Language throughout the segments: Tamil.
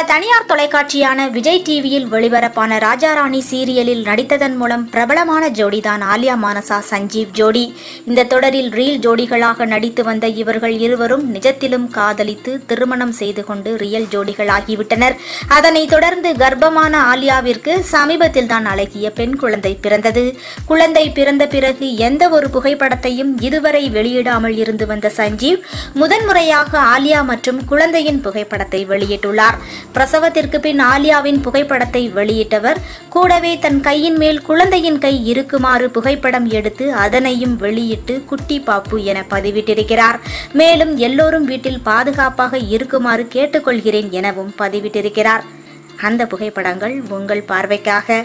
தனியார் தொலைக்காட்சியான விஜய் டிவியில் வெளிபரப்பான ராஜாராணி சீரியலில் நடித்ததன் மூலம் பிரபலமான ஜோடிதான் ஆலியா மானசா சஞ்சீவ் ஜோடி இந்த தொடரில் ரீல் ஜோடிகளாக நடித்து வந்த இவர்கள் இருவரும் நிஜத்திலும் காதலித்து திருமணம் செய்து கொண்டு ரியல் ஜோடிகளாகிவிட்டனர் அதனைத் தொடர்ந்து கர்ப்பமான ஆலியாவிற்கு சமீபத்தில் தான் அழகிய பெண் குழந்தை பிறந்தது குழந்தை பிறந்த பிறகு எந்த ஒரு புகைப்படத்தையும் இதுவரை வெளியிடாமல் இருந்து வந்த சஞ்சீவ் முதன்முறையாக ஆலியா மற்றும் குழந்தையின் புகைப்படத்தை வெளியிட்டுள்ளார் பிரசவத்திற்கு பின் ஆலியாவின் புகைப்படத்தை வெளியிட்டவர் கூடவே தன் கையின் மேல் குழந்தையின் கை இருக்குமாறு புகைப்படம் எடுத்து அதனையும் வெளியிட்டு குட்டி பாப்பு என பதிவிட்டிருக்கிறார் மேலும் எல்லோரும் வீட்டில் பாதுகாப்பாக இருக்குமாறு கேட்டுக்கொள்கிறேன் எனவும் பதிவிட்டிருக்கிறார் அந்த புகைப்படங்கள் உங்கள் பார்வைக்காக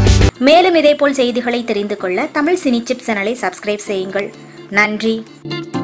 மேலும் இதேபோல் செய்திகளை தெரிந்து கொள்ள தமிழ் சினி சிப் சேனலை சப்ஸ்கிரைப் செய்யுங்கள் நன்றி